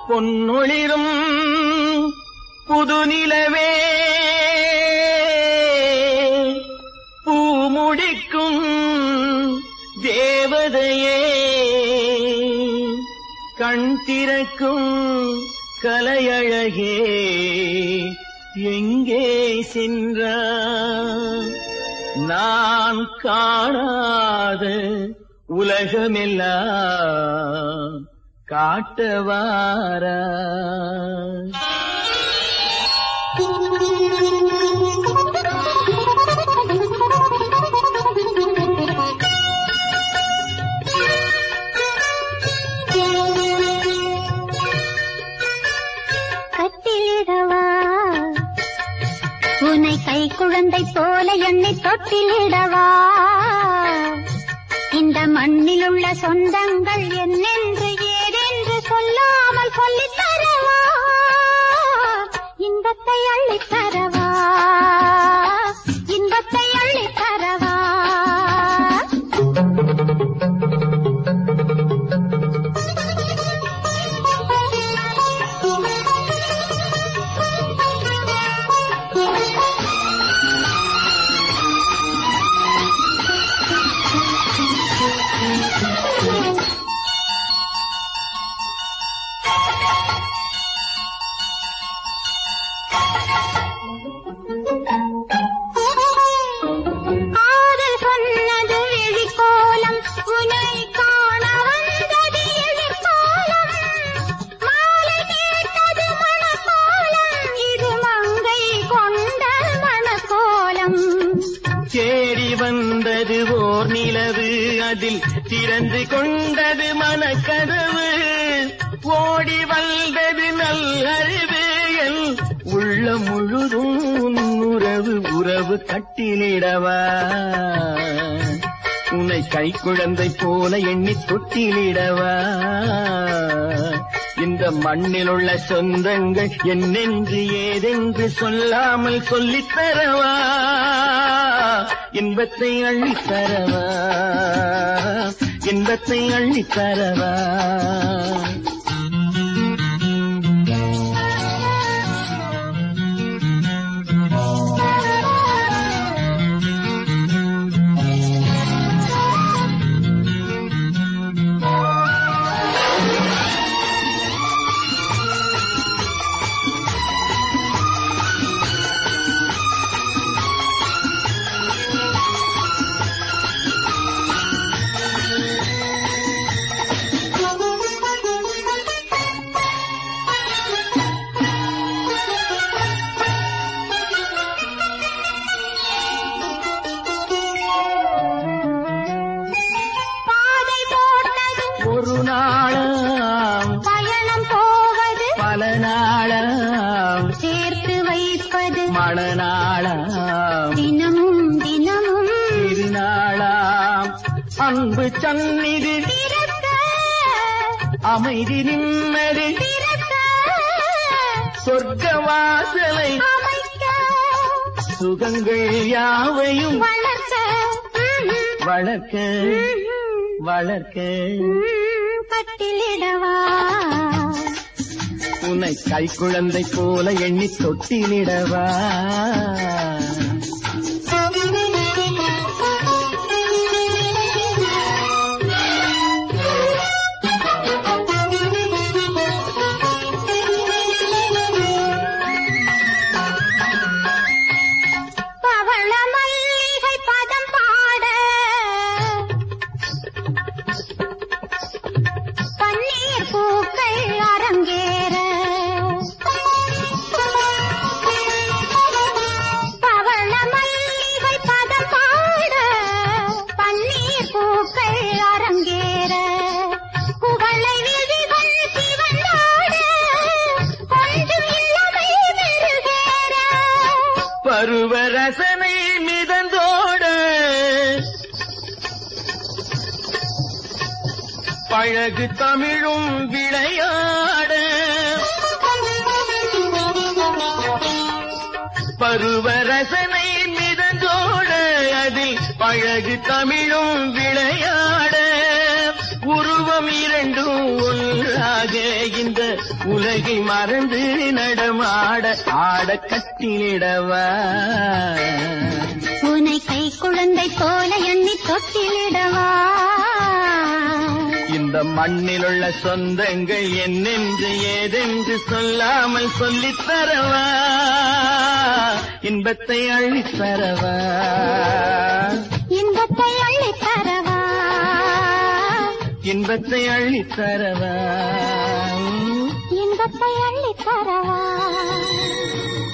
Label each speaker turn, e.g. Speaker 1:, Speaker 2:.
Speaker 1: பொன்னொளிரும் புதுநிலவே பூமுடிக்கும் தேவதையே கண் திறக்கும் கலையழகே எங்கே சென்றார் நான் காணாத உலகமெல்லாம் காட்டவாரா
Speaker 2: கட்டிலிடவா உன்னை கை குழந்தை போல என்னை தொட்டிலிடவா இந்த மண்ணில் உள்ள சொந்தங்கள் என்னென்று ஏதென்று சொல்லாமல் சொல்லித் தரவா இன்பத்தை அள்ளித் தரவா இன்பத்தை அள்ளித் தரவா காதல் சொன்னது விழிக்கோலம் உனை காண வந்தது எழிற்காலம் மாலை கேட்டது மணக்கோலம் இது மங்கை கொண்ட மணக்கோலம்
Speaker 1: தேடி வந்தது ஓர் நிலவு அதில் திறந்து கொண்டது மனக்கதவு ஓடி வந்தது நல்லறிவு என் உள்ள முழுதும் உன் உறவு உறவு கட்டிலிடவா உன்னை கை குழந்தை போல எண்ணி தொட்டிலிடவா இந்த மண்ணில் உள்ள சொந்தங்கள் என்னென்று ஏதென்று சொல்லாமல் சொல்லித் தரவா இன்பத்தை அள்ளித் தரவா இன்பத்தை அள்ளித் தரவா
Speaker 2: பாதை போட்டது
Speaker 1: ஒரு நாளாம்
Speaker 2: பயணம் போவது
Speaker 1: பல நாளாம்
Speaker 2: சேர்த்து வைப்பது
Speaker 1: மணநாளாம்
Speaker 2: தினமும் தினமும்
Speaker 1: திருநாளாம் அன்பு சந்நிதி
Speaker 2: திறக்க
Speaker 1: அமைதி நிம்மதி
Speaker 2: திறக்க
Speaker 1: சொர்க்க வாசலை
Speaker 2: அமைக்க
Speaker 1: சுகங்கள் யாவையும்
Speaker 2: வளர்க்க ம்ஹும்,
Speaker 1: வளர்க்க
Speaker 2: ம்ஹும்,
Speaker 1: வளர்க்க
Speaker 2: ம், கட்டிலிடவா
Speaker 1: உன்னை கை குழந்தை போல எண்ணி தொட்டிலிடவா
Speaker 2: பவள மல்லிகை பதம் பாட பன்னீர் பூக்கள் அரங்கேற பவள மல்லிகை பதம் பாட பன்னீர் பூக்கள் அரங்கேற குவளை விழிகள் சிவந்தாட கொஞ்சம் இளமை மெருகேற
Speaker 1: பருவ ரசனை மிதந்தோட பழகு தமிழும் விளையாட பருவ ரசனை மிதந்தோட அதில் பழகு தமிழும் விளையாட உருவம் இரண்டும் ஒன்றா சுகமாக இந்த உலகை மறந்து நடமாட ஆட கட்டிலிடவா
Speaker 2: உனை கை குழந்தை போல எண்ணி தொட்டிலிடவா
Speaker 1: இந்த மண்ணில் உள்ள சொந்தங்கள் என்னென்று ஏதென்று சொல்லாமல் சொல்லித் தரவா இன்பத்தை அள்ளித் தரவா
Speaker 2: இன்பத்தை அள்ளித் தரவா
Speaker 1: இன்பத்தை அள்ளித் தரவா
Speaker 2: இன்பத்தை அள்ளித் தரவா